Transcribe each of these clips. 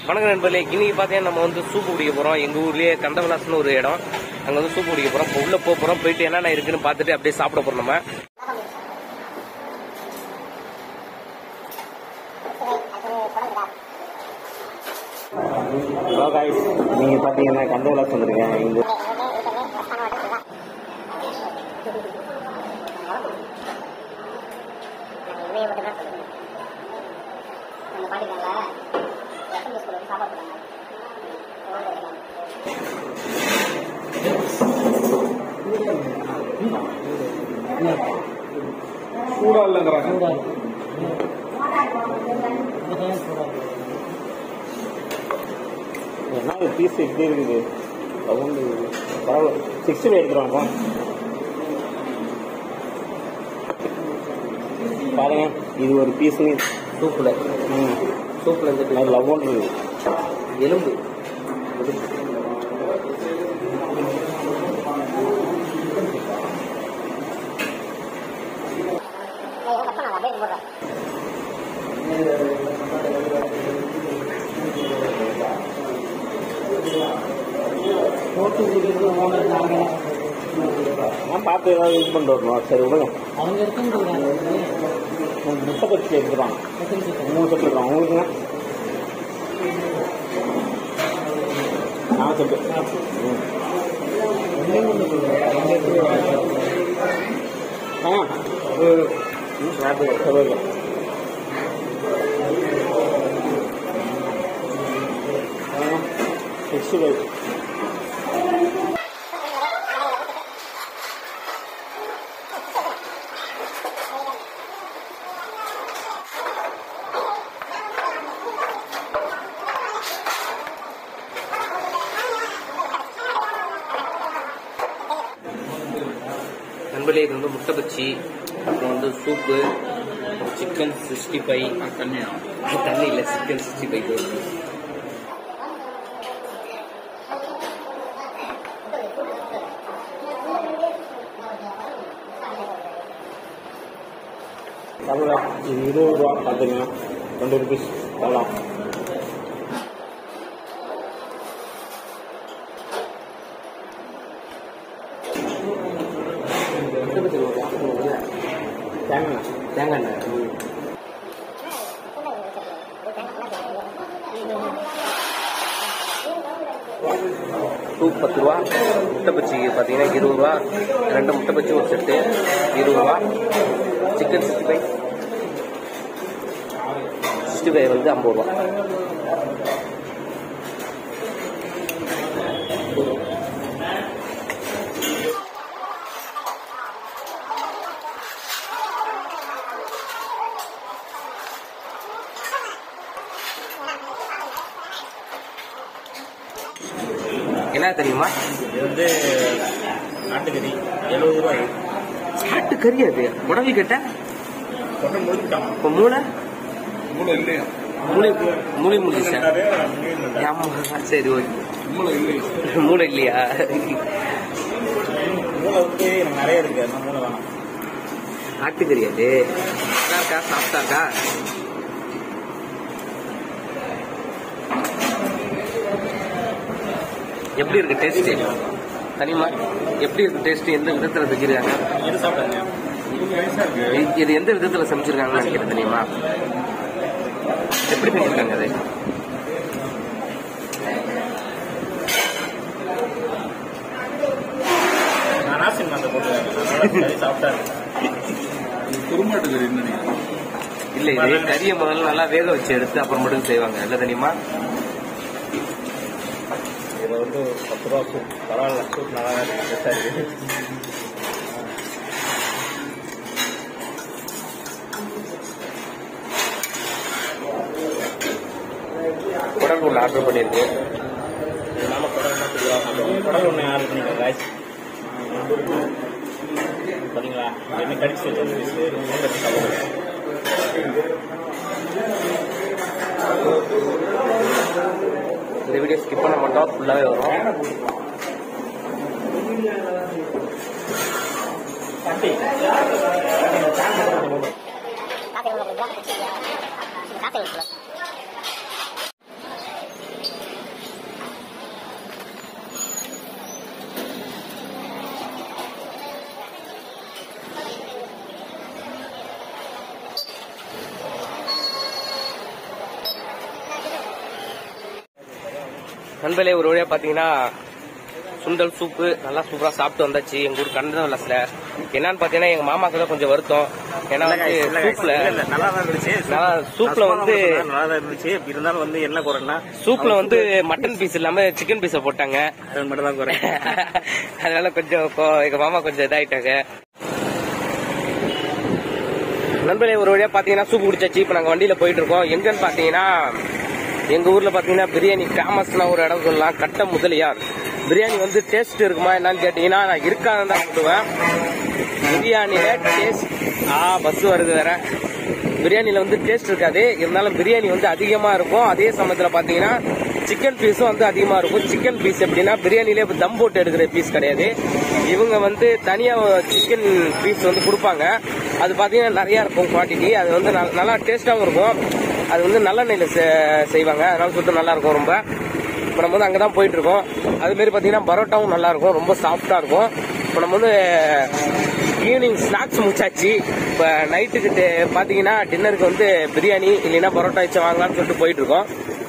வணக்கம் நண்பர்களே இன்னைக்கு பார்த்தீங்கன்னா நம்ம வந்து சூப்பு குடிக்க போகிறோம் எங்கள் ஊர்லேயே கந்தவிலாசம்னு ஒரு இடம் அங்கே வந்து சூப்பு குடிக்க போகிறோம் இப்போ உள்ளே போக போகிறோம் போயிட்டு என்னென்ன இருக்குன்னு பார்த்துட்டு அப்படியே சாப்பிட போகிறோம் நம்ம ஹலோ காய்ஸ் நீங்கள் பார்த்தீங்கன்னா கந்தவிலாஸ் வந்திருக்கேன் இங்கே சூடா இல்லைங்கிறாங்க என்ன ஒரு பீஸ் எப்படி இருக்குது ரவுண்டு பரவாயில்ல சிக்ஸ்டி ஃபைவ் எடுத்துருவாங்க பாருங்க இது ஒரு பீஸ்னு சூப்பில் ம் சூப்பில் இருந்து அது லவ் இருக்குது எலும்பு நான் பார்த்து ஏதாவது இது பண்ணிட்டு வரணும் சரி விடுங்க அவங்க இருக்குன்னு உங்க முட்டை பச்சி எடுத்துருவாங்க மூணு செட்டு இருக்காங்க உங்களுக்குங்க நான் செட்டு ம் ஆ ஒரு ம், ராத்திரி சரி ஓகே சிக்ஸ்டி ஃபைவ் நண்பர்களே இது வந்து முட்டை பச்சி அப்புறம் வந்து சூப்பு சிக்கன் சிக்ஸ்டி ஃபைவ் தண்ணி தண்ணி இல்லை சிக்கன் சிக்ஸ்டி ஃபைவ் தமிழா இது இருபது ரூபா பார்த்துங்க ரெண்டு ருபீஸ் வரலாம் தேங்காய் தேங்காய் எண்ணெய் சூப் பத்து ரூபா முட்டை பச்சிக்கு பார்த்தீங்கன்னா இருபது ரூபா ரெண்டு முட்டை பச்சி ஒரு செட்டு இருபது ரூபா chicken sixty five sixty five வந்து ஐம்பது ரூபா என்ன தெரியுமா இது வந்து நாட்டுக்கறி எழுபது ரூபாய் சாட்டு கறி அது உடம்பு கேட்ட கொண்டு முடிச்சுட்டான் இப்போ மூளை மூளை இல்லையா மூளை மூளை மூளை சார் ஆமா சரி ஓகே மூளை இல்லையா மூளை இல்லையா மூளை வந்து எனக்கு நிறைய இருக்கு அந்த மூளை வேணாம் ஆட்டுக்கறி அது நல்லா இருக்கா சாஃப்டா இருக்கா எப்படி இருக்கு டேஸ்ட் தனிமா எப்படி இருக்கு டேஸ்ட் எந்த விதத்துல செஞ்சிருக்காங்க எது சாப்பிட்டாங்க இது- இது எந்த விதத்துல சமைச்சிருக்காங்கன்னு நினைக்கிறேன் தெரியுமா எப்படி செஞ்சிருக்காங்க அது நான் நாசின் அந்த போட்டு சாப்பிட்டா குருமாட்டு கறி நினைக்கிறேன் இல்ல இது கறியை முதல்ல நல்லா வேக வச்சு எடுத்து அப்புறம் மட்டும் செய்வாங்க இல்ல தெரியுமா இதில் வந்து பத்து ரூபா சூப் பரவாயில்ல சூப் நல்லா இருக்கு பெருசாக இருக்கு குடல் ஒன்று ஆர்டர் பண்ணியிருக்கு இதனால குடல் என்ன தெரியுமா சாப்பிடுவோம் குடல் ஒன்று யார் பண்ணிங்க காய்ச்சி பார்த்தீங்களா என்ன கடிச்சு வச்ச பீஸ் மூணு கட்டி சாப்பிடுவோம் இந்த வீடியோ ஸ்கிப் பண்ண மாட்டோம் ஃபுல்லாவே வரும் தட்டி நண்பர்களே ஒரு வழியா பாத்தீங்கன்னா சுண்டல் சூப்பு நல்லா சூப்பரா சாப்பிட்டு வந்தாச்சு எங்க ஊர் கண்டன விளாஸ்ல என்னன்னு பாத்தீங்கன்னா எங்க மாமாக்கு தான் கொஞ்சம் வருத்தம் ஏன்னா வந்து சூப்ல நல்லா தான் இருந்துச்சு நல்லா சூப்ல வந்து நல்லா தான் இருந்துச்சு இருந்தாலும் வந்து என்ன குறைன்னா சூப்ல வந்து மட்டன் பீஸ் இல்லாம சிக்கன் பீஸ போட்டாங்க அது மட்டும் தான் குறை அதனால கொஞ்சம் கோ- எங்க மாமா கொஞ்சம் இதாயிட்டாங்க நண்பர்களே ஒரு வழியா பாத்தீங்கன்னா சூப் குடிச்சாச்சு இப்ப நாங்க வண்டியில போயிட்டு இருக்கோம் எங்கன்னு பாத்தீங்கன்னா எங்க ஊர்ல பாத்தீங்கன்னா பிரியாணி ஃபேமஸ்னா ஒரு இடம் சொல்லலாம் கட்ட முதலியார் பிரியாணி வந்து டேஸ்ட் இருக்குமா என்னன்னு கேட்டீங்கன்னா நான் இருக்காதுன்னு தான் சொல்லுவேன் பிரியாணியில டேஸ்ட் ஆ பஸ் வருது வேற பிரியாணில வந்து டேஸ்ட் இருக்காது இருந்தாலும் பிரியாணி வந்து அதிகமா இருக்கும் அதே சமயத்துல பாத்தீங்கன்னா சிக்கன் பீஸும் வந்து அதிகமா இருக்கும் சிக்கன் பீஸ் எப்படின்னா பிரியாணிலே இப்ப தம் போட்டு எடுக்கிற பீஸ் கிடையாது இவங்க வந்து தனியா சிக்கன் பீஸ் வந்து கொடுப்பாங்க அது பாத்தீங்கன்னா நிறைய இருக்கும் குவான்டிட்டி அது வந்து நல்- நல்லா டேஸ்டாவும் இருக்கும் அது வந்து நல்லெண்ணெயில செ- செய்வாங்க அதனால சொல்லிட்டு நல்லா இருக்கும் ரொம்ப இப்போ நம்ம வந்து அங்கே தான் போயிட்டு இருக்கோம் அது மாதிரி பார்த்தீங்கன்னா பரோட்டாவும் நல்லா இருக்கும் ரொம்ப சாஃப்டா இருக்கும் இப்போ நம்ம வந்து ஈவினிங் ஸ்நாக்ஸ் முடிச்சாச்சு இப்போ நைட்டுக்கு டே- பார்த்தீங்கன்னா டின்னருக்கு வந்து பிரியாணி இல்லைன்னா பரோட்டா வச்சு வாங்கலாம்னு சொல்லிட்டு போயிட்டு இருக்கோம்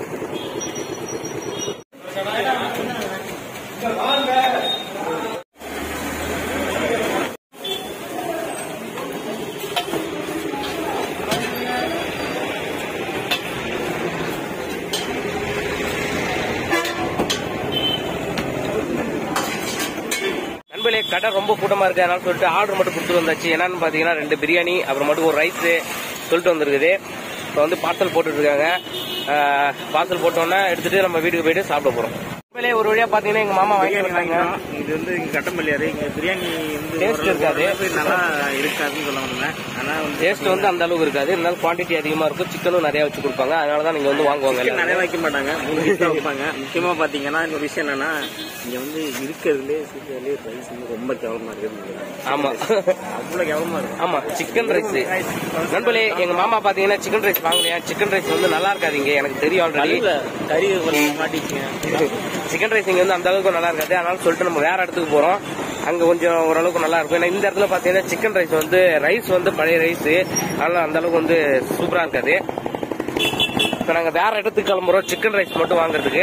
நண்பர்களே கடை ரொம்ப கூட்டமா இருக்கு அதனால சொல்லிட்டு ஆர்டர் மட்டும் கொடுத்துட்டு வந்தாச்சு என்னன்னு பாத்தீங்கன்னா ரெண்டு பிரியாணி அப்புறம் மட்டும் ஒரு ரைஸ் சொல்லிட்டு வந்திருக்குது இப்போ வந்து பார்சல் போட்டுட்டு இருக்காங்க பார்சல் போட்டோன்னே எடுத்துட்டு நம்ம வீட்டுக்கு போயிட்டு சாப்பிட போறோம் நண்பர்களே ஒரு வழியா பாத்தீங்கன்னா எங்க மாமா வாங்கி பிரியாணி வந்தாங்க வாங்கிட்டோம் இது வந்து இங்க கட்டம்பள்ளியாரு இங்க பிரியாணி வந்து Taste ஓரளவு- இருக்காது. ஓரளவு நல்லா இருக்காதுன்னு சொல்ல வந்தேன் ஆனா வந்து டேஸ்ட் வந்து அந்த அளவுக்கு இருக்காது இருந்தாலும் குவான்டிட்டி அதிகமா இருக்கும் சிக்கனும் நிறைய வச்சு கொடுப்பாங்க அதனால தான் நீங்க வந்து வாங்குவாங்க சிக்கன் நிறைய எல்லாரும். வைக்க மாட்டாங்க மூணு பீஸ் தான் வைப்பாங்க முக்கியமா பாத்தீங்கன்னா இன்னொரு விஷயம் என்னன்னா இங்க வந்து இருக்கிறதுலே சீக்கிரலே ரைஸ் வந்து ரொம்ப கேவலமா இருக்குது ஆமா அவ்வளவு கேவலமா இருக்கு ஆமா சிக்கன் ரைஸ் நண்பர்களே எங்க மாமா பாத்தீங்கன்னா சிக்கன் ரைஸ் வாங்கலையா சிக்கன் ரைஸ் வந்து நல்லா இருக்காது இங்க எனக்கு தெரியும் ஆல்ரெடி கறியில கறி கொஞ்சம் மாட்டிக்கங்க சிக்கன் ரைஸ் இங்க வந்து அந்த அளவுக்கு நல்லா இருக்காது அதனால சொல்லிட்டு நம்ம வேற இடத்துக்கு போறோம் அங்க கொஞ்சம் ஓரளவுக்கு நல்லா இருக்கும் ஏன்னா இந்த இடத்துல பாத்தீங்கன்னா சிக்கன் ரைஸ் வந்து ரைஸ் வந்து பழைய ரைஸ் அதனால அந்த அளவுக்கு வந்து சூப்பரா இருக்காது இப்ப நாங்க வேற இடத்துக்கு கிளம்புறோம் சிக்கன் ரைஸ் மட்டும் வாங்குறதுக்கு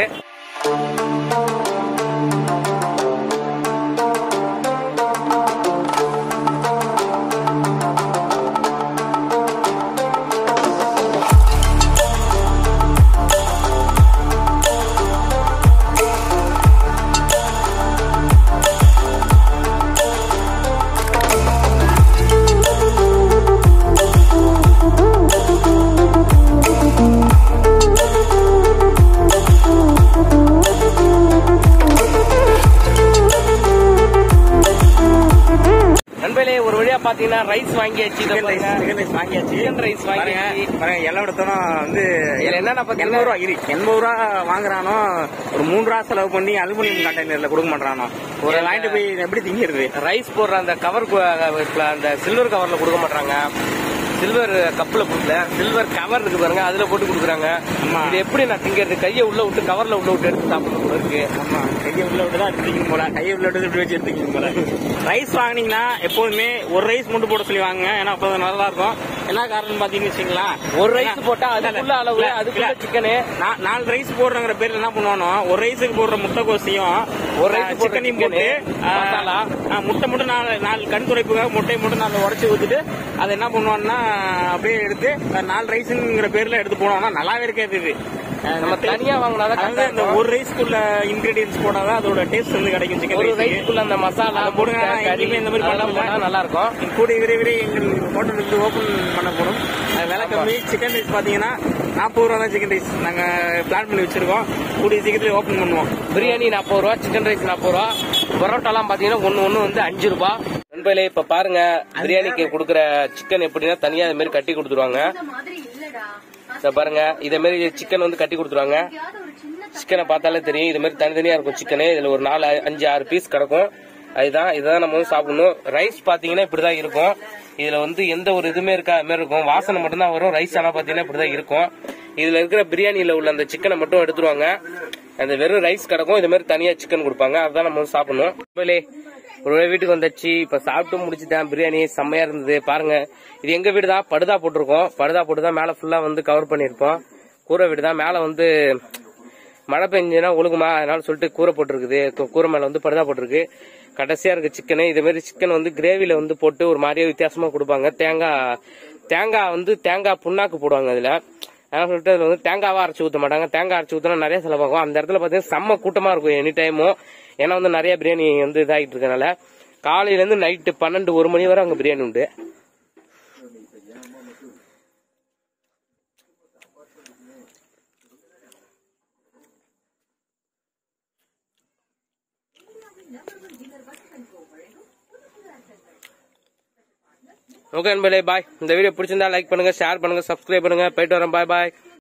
நண்பர்களே ஒரு வழியா பாத்தீங்கன்னா ரைஸ் வாங்கியாச்சு இதை சிக்கன் ரைஸ் பாருங்க. சிக்கன் ரைஸ் வாங்கியாச்சு சிக்கன் ரைஸ் வாங்கியாச்சு பாருங்க பாருங்க எல்லாம் எடுத்தோம் வந்து இதுல என்னன்னா பாத்தீங்கன்னா எண்பது ரூபா இரு எண்பது ரூபா வாங்குறானோ ஒரு மூணு ரூபா செலவு பண்ணி அலுமினியம் கண்டெய்னர்ல கொடுக்க மாட்டானோ ஒரு வாங்கிட்டு போய் எப்படி திங்கிறது ரைஸ் போடுற அந்த கவர் அந்த சில்வர் கவர்ல கொடுக்க மாட்டாங்க சில்வர் கப்ல கொடுக்கல சில்வர் கவர் இருக்கு பாருங்க அதுல போட்டு கொடுக்குறாங்க ஆமா. இது எப்படி நான் திங்கிறது கையை உள்ள விட்டு கவர்ல உள்ள விட்டு எடுத்து சாப்பிடணும் போல இருக்கு ஆமா கையை உள்ள விட்டு தான் எடுத்துக்கணும் போல கையை உள்ள விட்டு இப்படி வச்சு எடுத்துக்கணும் போல ரைஸ் வாங்குனீங்கன்னா எப்போதுமே ஒரு ரைஸ் மட்டும் போட சொல்லி வாங்க ஏன்னா அப்பதான் நல்லா இருக்கும் என்ன காரணம் பாத்தீங்கன்னு வச்சுங்களா ஒரு ரைஸ் போட்டா அதுக்குள்ள அளவு அதுக்குள்ள சிக்கனு நா- நாலு ரைஸ் போடுறங்கிற பேர்ல என்ன பண்ணுவானோ ஒரு ரைஸுக்கு போடுற முட்டைக்கோசையும் ஒரு rice போடுற சிக்கனையும் chicken, போட்டு ஆ, மசாலா. ஆ, முட்டை மட்டும் நாலு நாலு கண் துடைப்புக்காக முட்டையை மட்டும் நாலு உடச்சி ஊத்திட்டு அதை என்ன பண்ணுவான்னா அப்படியே எடுத்து அஹ், நாலு ரைஸுங்கிற பேர்ல எடுத்து போனோம்னா நல்லாவே இருக்காது இது அஹ், நம்ம தனியா வாங்கினாதான் அதாவது correct ஆ இந்த இருக்கும். ஒரு ரைஸ்க்குள்ள இன்கிரீடியன்ஸ் போட்டாதான் அதோட டேஸ்ட் வந்து கிடைக்கும் சிக்கன் ஒரு ரைஸ் ரைஸ்க்குள்ள அந்த மசாலா அதை போடுங்க, முட்டை, கறி எங்கேயுமே இந்த மாதிரி அதெல்லாம் பண்ணல. போட்டா நல்லா இருக்கும் கூடிய விரைவில் எங்கள் ஹோட்டல் வந்து ஓபன் பண்ண போறோம் அது விலை கம்மி சிக்கன் ரைஸ் பாத்தீங்கன்னா நாற்பது ரூபா தான் சிக்கன் ரைஸ் நாங்க பிளான் பண்ணி வச்சிருக்கோம் கூடிய சீக்கிரத்தில் ஓபன் பண்ணுவோம் பிரியாணி நாற்பது ரூபா சிக்கன் ரைஸ் நாற்பது ரூபா பரோட்டாலாம் பாத்தீங்கன்னா ஒன்னு ஒன்னு வந்து அஞ்சு ரூபா நண்பர்களே இப்ப பாருங்க பிரியாணிக்கு கொடுக்குற சிக்கன் எப்படின்னா தனியா இது மாதிரி கட்டி கொடுத்துருவாங்க இந்த மாதிரி இல்லடா இத பாருங்க இதே மாதிரி சிக்கன் வந்து கட்டி கொடுத்துருவாங்க எங்கேயாவது ஒரு சின்ன சிக்கனை பார்த்தாலே தெரியும் இது மாதிரி தனித்தனியா இருக்கும் சிக்கனு இதுல ஒரு நாலு அஞ்சு ஆறு பீஸ் கிடக்கும் அதுதான் இதுதான் நம்ம வந்து சாப்பிடணும் ரைஸ் பாத்தீங்கன்னா இப்படிதான் இருக்கும் இதுல வந்து எந்த ஒரு இதுவுமே இருக்கா அது மாதிரி இருக்கும் வாசனை மட்டும்தான் வரும் ரைஸ் ஆனா பாத்தீங்கன்னா இப்படிதான் இருக்கும் இதுல இருக்கிற பிரியாணியில உள்ள அந்த சிக்கனை மட்டும் எடுத்துருவாங்க அந்த வெறும் ரைஸ் கிடக்கும் இது மாதிரி தனியா சிக்கன் கொடுப்பாங்க அதுதான் நம்ம வந்து சாப்பிடணும் உண்மையிலே ஒரு வேளை வீட்டுக்கு வந்தாச்சு இப்ப சாப்பிட்டு முடிச்சுட்டேன் பிரியாணி செம்மையா இருந்தது பாருங்க இது எங்க வீடு தான் படுதா போட்டிருக்கோம் படுதா போட்டு தான் மேல ஃபுல்லா வந்து கவர் பண்ணிருப்போம் கூரை வீடு தான் மேல வந்து மழை பெஞ்சுன்னா ஒழுகுமா அதனால சொல்லிட்டு கூரை போட்டிருக்குது கூ- கூரை மேல வந்து படுதா போட்டிருக்கு கடைசியா இருக்கு சிக்கனு இதே மாதிரி சிக்கன் வந்து கிரேவில வந்து போட்டு ஒரு மாதிரியே வித்தியாசமா கொடுப்பாங்க தேங்காய் தேங்காய் வந்து தேங்காய் புண்ணாக்கு போடுவாங்க அதுல அதனால சொல்லிட்டு அதுல வந்து தேங்காவா அரைச்சு ஊத்த மாட்டாங்க தேங்காய் அரைச்சு ஊத்தினா நிறைய செலவாகும் அந்த இடத்துல பாத்தீங்கன்னா செம்ம கூட்டமா இருக்கும் எனி டைமும் ஏன்னா வந்து நிறைய பிரியாணி வந்து இதாகிட்டு இருக்கனால காலையில இருந்து நைட்டு பன்னெண்டு ஒரு மணி வரை அங்க பிரியாணி உண்டு ஓகே நண்பர்களே பாய் இந்த வீடியோ பிடிச்சிருந்தா லைக் பண்ணுங்க ஷேர் பண்ணுங்க சப்ஸ்கிரைப் பண்ணுங்க போயிட்டு வரேன் பாய் பாய்